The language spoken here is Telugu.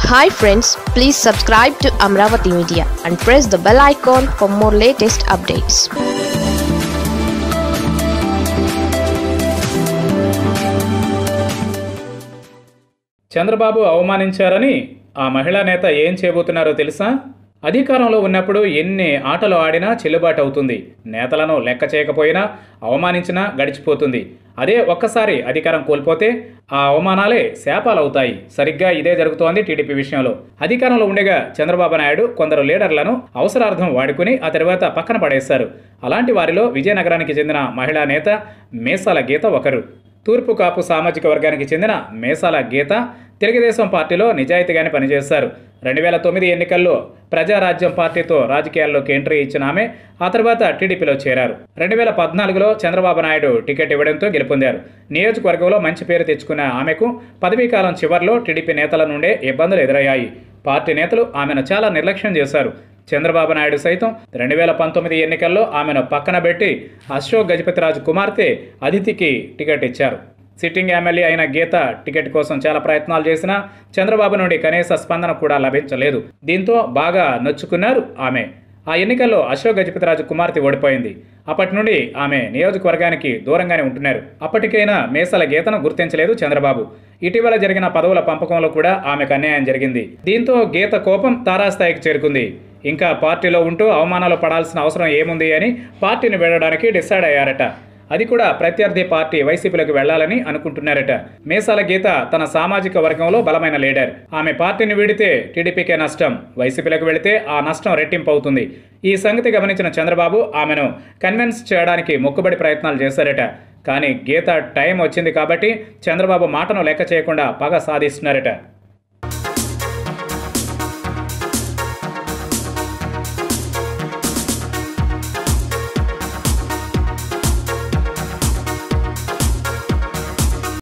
hi friends please subscribe to Amaravati media and press the bell icon for more latest updates Chandrababu అవమానించారని ఆ మహిళా నేత ఏం చేయబోతున్నారో తెలుసా అధికారంలో ఉన్నప్పుడు ఎన్ని ఆటలు ఆడినా చెల్లుబాటు అవుతుంది నేతలను లెక్క చేయకపోయినా అవమానించినా గడిచిపోతుంది అదే ఒక్కసారి అధికారం కోల్పోతే ఆ అవమానాలే శాపాలవుతాయి సరిగ్గా ఇదే జరుగుతోంది టీడీపీ విషయంలో అధికారంలో ఉండగా చంద్రబాబు నాయుడు కొందరు లీడర్లను అవసరార్థం వాడుకుని ఆ తర్వాత పక్కన పడేశారు అలాంటి వారిలో విజయనగరానికి చెందిన మహిళా నేత మేసాల గీత ఒకరు తూర్పు కాపు సామాజిక వర్గానికి చెందిన మేసాల గీత తెలుగుదేశం పార్టీలో నిజాయితీగానే పనిచేశారు రెండు వేల తొమ్మిది ఎన్నికల్లో ప్రజారాజ్యం పార్టీతో రాజకీయాల్లోకి ఎంట్రీ ఇచ్చిన ఆమె ఆ తర్వాత టీడీపీలో చేరారు రెండు వేల పద్నాలుగులో చంద్రబాబు నాయుడు టికెట్ ఇవ్వడంతో గెలుపొందారు నియోజకవర్గంలో మంచి పేరు తెచ్చుకున్న ఆమెకు పదవీకాలం చివరిలో టీడీపీ నేతల నుండే ఇబ్బందులు ఎదురయ్యాయి పార్టీ నేతలు ఆమెను చాలా నిర్లక్ష్యం చేశారు చంద్రబాబు నాయుడు సైతం రెండు వేల పంతొమ్మిది ఎన్నికల్లో ఆమెను పక్కన పెట్టి అశోక్ గజపతిరాజు కుమార్తె అదితికి టికెట్ ఇచ్చారు సిట్టింగ్ ఎమ్మెల్యే అయిన గీత టికెట్ కోసం చాలా ప్రయత్నాలు చేసినా చంద్రబాబు నుండి కనీస స్పందన కూడా లభించలేదు దీంతో బాగా నొచ్చుకున్నారు ఆమె ఆ ఎన్నికల్లో అశోక్ గజపతిరాజు కుమార్తె ఓడిపోయింది అప్పటి నుండి ఆమె నియోజకవర్గానికి దూరంగానే ఉంటున్నారు అప్పటికైనా మేసల గీతను గుర్తించలేదు చంద్రబాబు ఇటీవల జరిగిన పదవుల పంపకంలో కూడా ఆమెకు అన్యాయం జరిగింది దీంతో గీత కోపం తారాస్థాయికి చేరుకుంది ఇంకా పార్టీలో ఉంటూ అవమానాలు పడాల్సిన అవసరం ఏముంది అని పార్టీని వీడడానికి డిసైడ్ అయ్యారట అది కూడా ప్రత్యర్థి పార్టీ వైసీపీలోకి వెళ్లాలని అనుకుంటున్నారట మేసాల గీత తన సామాజిక వర్గంలో బలమైన లీడర్ ఆమె పార్టీని వీడితే టీడీపీకే నష్టం వైసీపీలోకి వెళితే ఆ నష్టం రెట్టింపు అవుతుంది ఈ సంగతి గమనించిన చంద్రబాబు ఆమెను కన్విన్స్ చేయడానికి మొక్కుబడి ప్రయత్నాలు చేశారట కానీ గీత టైం వచ్చింది కాబట్టి చంద్రబాబు మాటను లెక్క చేయకుండా పగ సాధిస్తున్నారట